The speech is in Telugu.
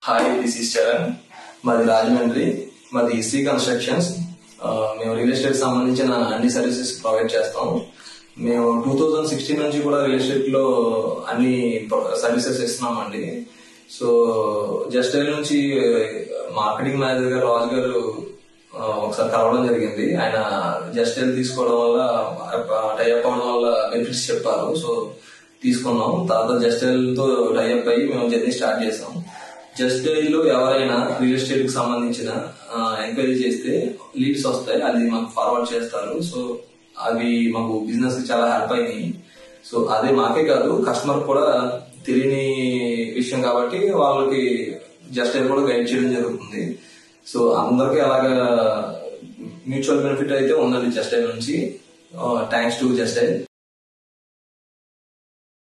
హాయ్ దిస్ ఈస్ చరణ్ మాది రాజమండ్రి మాది శ్రీ కన్స్ట్రక్షన్స్ ఆ, మేము రియల్ ఎస్టేట్ సంబంధించిన అన్ని సర్వీసెస్ ప్రొవైడ్ చేస్తాం మేము టూ థౌజండ్ సిక్స్టీన్ నుంచి కూడా రియల్ ఎస్టేట్ లో అన్ని సర్వీసెస్ ఇస్తున్నామండి సో జస్ట్ నుంచి మార్కెటింగ్ మేనేజర్ గారు రాజు గారు ఆ, ఒకసారి కలవడం జరిగింది ఆయన జస్ట్ తీసుకోవడం వల్ల టైఅప్ అవడం వల్ల బెనిఫిట్స్ చెప్పారు సో తీసుకున్నాం తర్వాత జస్ట్ తో టైఅప్ అయ్యి మేము జర్నీ స్టార్ట్ చేసాం జస్ట్ లో ఎవరైనా రియల్ ఎస్టేట్ కి సంబంధించిన ఎంక్వైరీ చేస్తే లీడ్స్ వస్తాయి అది మాకు ఫార్వర్డ్ చేస్తారు సో అవి మాకు బిజినెస్ కి చాలా హెల్ప్ అయినాయి సో అదే మాకే కాదు కస్టమర్ కూడా తెలియని విషయం కాబట్టి వాళ్ళకి జస్ట్ కూడా గైడ్ చేయడం జరుగుతుంది సో అందరికీ అలాగా మ్యూచువల్ బెనిఫిట్ అయితే ఉందండి జస్ట్ నుంచి థ్యాంక్స్ టు జస్ట్